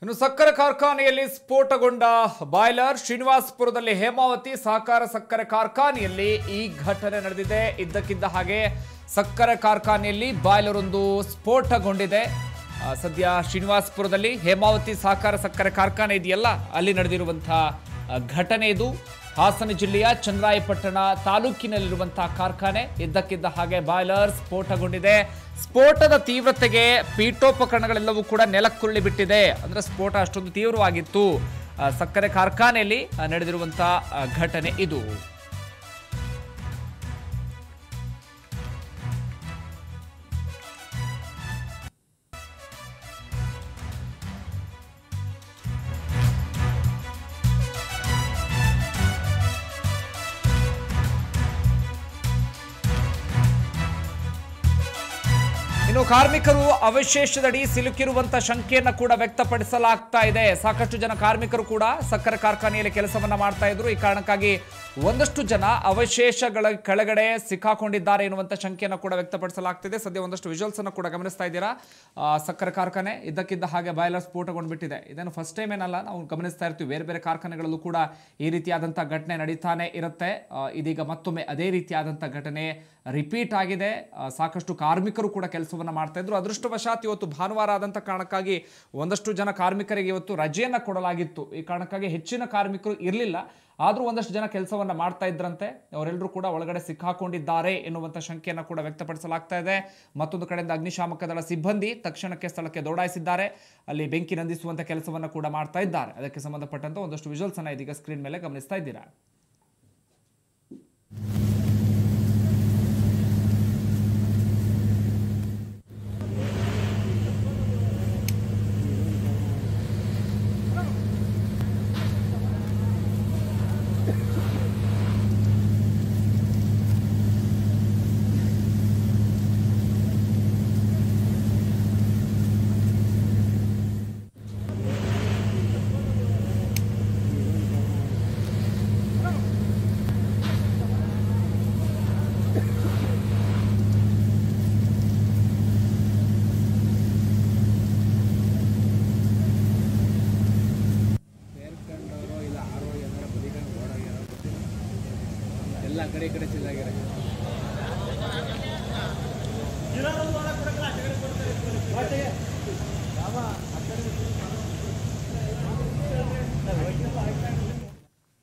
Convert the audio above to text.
ಇನ್ನು ಸಕ್ಕರೆ ಕಾರ್ಖಾನೆಯಲ್ಲಿ ಸ್ಫೋಟಗೊಂಡ ಬಾಯ್ಲರ್ ಶ್ರೀನಿವಾಸಪುರದಲ್ಲಿ ಹೇಮಾವತಿ ಸಹಕಾರ ಸಕ್ಕರೆ ಕಾರ್ಖಾನೆಯಲ್ಲಿ ಈ ಘಟನೆ ನಡೆದಿದೆ ಇದ್ದಕ್ಕಿದ್ದ ಹಾಗೆ ಸಕ್ಕರೆ ಕಾರ್ಖಾನೆಯಲ್ಲಿ ಬಾಯ್ಲರ್ ಒಂದು ಸ್ಫೋಟಗೊಂಡಿದೆ ಆ, ಸದ್ಯ ಶ್ರೀನಿವಾಸಪುರದಲ್ಲಿ ಹೇಮಾವತಿ ಸಹಕಾರ ಸಕ್ಕರೆ ಕಾರ್ಖಾನೆ ಇದೆಯಲ್ಲ ಅಲ್ಲಿ ನಡೆದಿರುವಂತಹ ಆ, ಘಟನೆ ಇದು ಹಾಸನ ಜಿಲ್ಲೆಯ ಚಂದ್ರಾಯಪಟ್ಟಣ ತಾಲೂಕಿನಲ್ಲಿರುವಂತಹ ಕಾರ್ಖಾನೆ ಇದ್ದಕ್ಕಿದ್ದ ಹಾಗೆ ಬಾಯ್ಲರ್ ಸ್ಫೋಟಗೊಂಡಿದೆ ಸ್ಫೋಟದ ತೀವ್ರತೆಗೆ ಪೀಠೋಪಕರಣಗಳೆಲ್ಲವೂ ಕೂಡ ನೆಲಕ್ಕುರುಳಿ ಬಿಟ್ಟಿದೆ ಅಂದ್ರೆ ಸ್ಫೋಟ ಅಷ್ಟೊಂದು ತೀವ್ರವಾಗಿತ್ತು ಆ, ಸಕ್ಕರೆ ಕಾರ್ಖಾನೆಯಲ್ಲಿ ಆ, ನಡೆದಿರುವಂತಹ ಆ, ಘಟನೆ ಇದು ಇನ್ನು ಕಾರ್ಮಿಕರು ಅವಶೇಷದಡಿ ಸಿಲುಕಿರುವಂತ ಶಂಕೆಯನ್ನ ಕೂಡ ವ್ಯಕ್ತಪಡಿಸಲಾಗ್ತಾ ಇದೆ ಸಾಕಷ್ಟು ಜನ ಕಾರ್ಮಿಕರು ಕೂಡ ಸಕ್ಕರೆ ಕಾರ್ಖಾನೆಯಲ್ಲಿ ಕೆಲಸವನ್ನ ಮಾಡ್ತಾ ಇದ್ರು ಈ ಕಾರಣಕ್ಕಾಗಿ ಒಂದಷ್ಟು ಜನ ಅವಶೇಷಗಳ ಕೆಳಗಡೆ ಸಿಕ್ಕಾಕೊಂಡಿದ್ದಾರೆ ಎನ್ನುವಂತ ಶಂಕೆಯನ್ನ ಕೂಡ ವ್ಯಕ್ತಪಡಿಸಲಾಗ್ತಿದೆ ಸದ್ಯ ಒಂದಷ್ಟು ವಿಜುವಲ್ಸ್ ಅನ್ನು ಕೂಡ ಗಮನಿಸ್ತಾ ಇದ್ದೀರಾ ಆ, ಸಕ್ಕರೆ ಕಾರ್ಖಾನೆ ಇದ್ದಕ್ಕಿದ್ದ ಹಾಗೆ ಬಾಯ್ಲರ್ ಸ್ಫೋಟಗೊಂಡ್ಬಿಟ್ಟಿದೆ ಇದನ್ನು ಫಸ್ಟ್ ಟೈಮ್ ಏನಲ್ಲ ನಾವು ಗಮನಿಸ್ತಾ ಇರ್ತೀವಿ ಬೇರೆ ಬೇರೆ ಕಾರ್ಖಾನೆಗಳಲ್ಲೂ ಕೂಡ ಈ ರೀತಿಯಾದಂಥ ಘಟನೆ ನಡೀತಾನೆ ಇರುತ್ತೆ ಆ, ಇದೀಗ ಮತ್ತೊಮ್ಮೆ ಅದೇ ರೀತಿಯಾದಂಥ ಘಟನೆ ರಿಪೀಟ್ ಆಗಿದೆ ಆ, ಸಾಕಷ್ಟು ಕಾರ್ಮಿಕರು ಕೂಡ ಕೆಲಸವನ್ನ ಮಾಡ್ತಾ ಇದ್ರು ಅದೃಷ್ಟವಶಾತ್ ಇವತ್ತು ಭಾನುವಾರ ಆದಂಥ ಕಾರಣಕ್ಕಾಗಿ ಒಂದಷ್ಟು ಜನ ಕಾರ್ಮಿಕರಿಗೆ ಇವತ್ತು ರಜೆಯನ್ನ ಕೊಡಲಾಗಿತ್ತು ಈ ಕಾರಣಕ್ಕಾಗಿ ಹೆಚ್ಚಿನ ಕಾರ್ಮಿಕರು ಇರಲಿಲ್ಲ ಆದರೂ ಒಂದಷ್ಟು ಜನ ಕೆಲಸವನ್ನ ಮಾಡ್ತಾ ಇದ್ರಂತೆ ಅವರೆಲ್ಲರೂ ಕೂಡ ಒಳಗಡೆ ಸಿಕ್ಕಾಕೊಂಡಿದ್ದಾರೆ ಎನ್ನುವಂಥ ಶಂಕೆಯನ್ನು ಕೂಡ ವ್ಯಕ್ತಪಡಿಸಲಾಗ್ತಾ ಇದೆ ಮತ್ತೊಂದು ಕಡೆಯಿಂದ ಅಗ್ನಿಶಾಮಕ ದಳ ಸಿಬ್ಬಂದಿ ತಕ್ಷಣಕ್ಕೆ ಸ್ಥಳಕ್ಕೆ ದೌಡಾಯಿಸಿದ್ದಾರೆ ಅಲ್ಲಿ ಬೆಂಕಿ ನಂದಿಸುವಂತ ಕೆಲಸವನ್ನ ಕೂಡ ಮಾಡ್ತಾ ಇದ್ದಾರೆ ಅದಕ್ಕೆ ಸಂಬಂಧಪಟ್ಟಂತ ಒಂದಷ್ಟು ವಿಜುವಲ್ಸ್ ಅನ್ನ ಇದೀಗ ಸ್ಕ್ರೀನ್ ಮೇಲೆ ಗಮನಿಸ್ತಾ ಇದ್ದೀರಾ ಸೇರ್ಕೊಂಡವರು ಇಲ್ಲ ಆರೋ ಏನಾರ ಬದಿಕೊಂಡು ಓಡೋಗ್ಯಾರೋ ಗೊತ್ತಿಲ್ಲ ಎಲ್ಲ ಆ ಕಡೆ ಈ ಕಡೆ ಚಿಲ್ಲಾಗ್ಯಾರ ¡Vamos!